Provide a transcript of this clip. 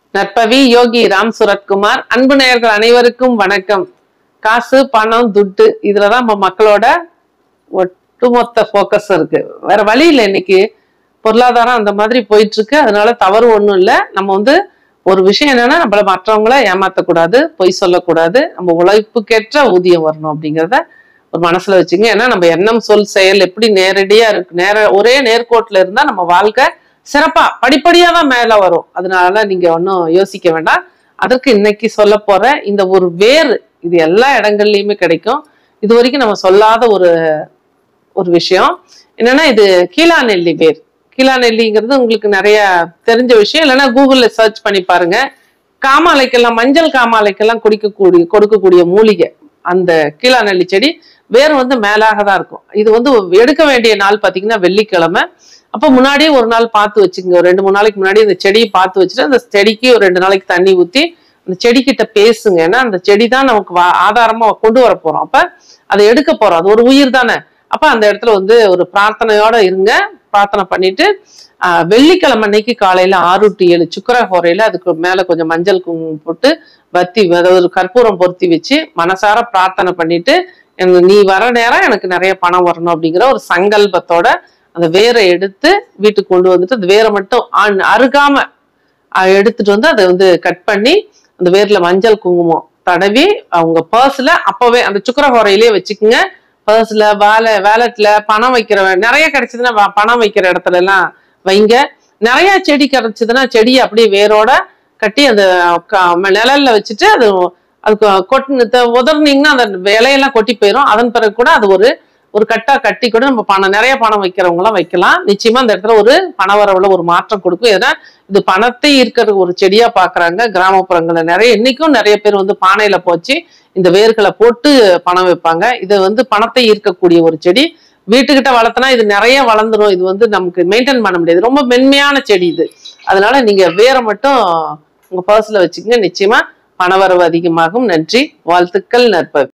நற்பவி யோகி ராம் சுரத்குமார் அன்பு நேயர்கள் அனைவருக்கும் வணக்கம் காசு பணம் துட்டு இதுலதான் நம்ம மக்களோட ஒட்டுமொத்த ஃபோக்கஸ் இருக்கு வேற வழி இல்லை இன்னைக்கு பொருளாதாரம் அந்த மாதிரி போயிட்டு இருக்கு அதனால தவறு ஒண்ணும் இல்லை நம்ம வந்து ஒரு விஷயம் என்னன்னா நம்மள மற்றவங்கள ஏமாத்தக்கூடாது பொய் சொல்லக்கூடாது நம்ம உழைப்புக்கேற்ற ஊதியம் வரணும் அப்படிங்கிறத ஒரு மனசுல வச்சுங்க ஏன்னா நம்ம எண்ணம் சொல் செயல் எப்படி நேரடியா இருக்கு நேர ஒரே நேர்கோட்டுல இருந்தா நம்ம வாழ்க்கை சிறப்பா படிப்படியா தான் மேல வரும் அதனால நீங்க ஒன்றும் யோசிக்க வேண்டாம் அதற்கு இன்னைக்கு சொல்ல போற இந்த ஒரு வேர் இது எல்லா இடங்கள்லயுமே கிடைக்கும் இது வரைக்கும் நம்ம சொல்லாத ஒரு ஒரு விஷயம் என்னன்னா இது கீழா நெல்லி வேர் கீழா நெல்லிங்கிறது உங்களுக்கு நிறைய தெரிஞ்ச விஷயம் இல்லைன்னா கூகுள்ல சர்ச் பண்ணி பாருங்க காமாலைக்கெல்லாம் மஞ்சள் காமாலைக்கெல்லாம் குடிக்கக்கூடிய கொடுக்கக்கூடிய மூலிகை அந்த கீழா நெல்லி செடி வேர் வந்து மேலாக தான் இருக்கும் இது வந்து எடுக்க வேண்டிய நாள் பார்த்தீங்கன்னா வெள்ளிக்கிழமை அப்போ முன்னாடியே ஒரு நாள் பார்த்து வச்சுக்கோங்க ஒரு ரெண்டு மூணு நாளைக்கு முன்னாடி அந்த செடியை பார்த்து வச்சுட்டு அந்த செடிக்கு ஒரு ரெண்டு நாளைக்கு தண்ணி ஊற்றி அந்த செடிக்கிட்ட பேசுங்க ஏன்னா அந்த செடி தான் நமக்கு வா- ஆதாரமா கொண்டு வர போறோம் அப்ப அதை எடுக்க போறோம் அது ஒரு உயிர் தானே அப்ப அந்த இடத்துல வந்து ஒரு பிரார்த்தனையோட இருங்க பிரார்த்தனை பண்ணிட்டு ஆஹ், வெள்ளிக்கிழமை அன்னைக்கு காலையில ஆறு டு ஏழு சுக்கர ஹோரையில அதுக்கு மேல கொஞ்சம் மஞ்சள் குங்குமம் போட்டு வத்தி அதாவது ஒரு கற்பூரம் பொருத்தி வச்சு மனசார பிரார்த்தனை பண்ணிட்டு எனக்கு நீ வர நேரம் எனக்கு நிறைய பணம் வரணும் அப்படிங்கிற ஒரு சங்கல்பத்தோட அந்த வேரை எடுத்து வீட்டுக்கு கொண்டு வந்துட்டு அந்த வேரை மட்டும் ஆண்- அருகாம அஹ், எடுத்துட்டு வந்து அதை வந்து கட் பண்ணி அந்த வேர்ல மஞ்சள் குங்குமம் தடவி அவங்க பர்ஸ்ல அப்பவே அந்த சுக்கர ஹோரையிலேயே வச்சுக்குங்க பர்ஸ்ல வேலை வேலட்ல பணம் வைக்கிற நிறைய கிடைச்சதுன்னா வ- பணம் வைக்கிற இடத்துல எல்லாம் வைங்க நிறைய செடி கிடைச்சதுன்னா செடியை அப்படியே வேரோட கட்டி அந்த க- ம- நிழல்ல வச்சுட்டு அது அதுக்கு கொட்டு உதர்னீங்கன்னா அந்த இலையெல்லாம் கொட்டி போயிடும் அதன் பிறகு கூட அது ஒரு ஒரு கட்டா கட்டி கூட நம்ம பணம் நிறைய பணம் வைக்கிறவங்க எல்லாம் வைக்கலாம் நிச்சயமா அந்த இடத்துல ஒரு பண வரவுல ஒரு மாற்றம் கொடுக்கும் ஏன்னா இது பணத்தை ஈர்க்கிற ஒரு செடியா பாக்குறாங்க கிராமப்புறங்கள்ல நிறைய இன்னைக்கும் நிறைய பேர் வந்து பானையில போச்சு இந்த வேர்களை போட்டு பணம் வைப்பாங்க இது வந்து பணத்தை ஈர்க்கக்கூடிய ஒரு செடி வீட்டுக்கிட்ட வளர்த்தனா இது நிறைய வளர்ந்துரும் இது வந்து நமக்கு மெயின்டைன் பண்ண முடியாது ரொம்ப மென்மையான செடி இது அதனால நீங்க வேரை மட்டும் உங்க பர்ஸ்ல வச்சுக்கங்க நிச்சயமா பணவரவு அதிகமாகும் நன்றி வாழ்த்துக்கள் நற்பவி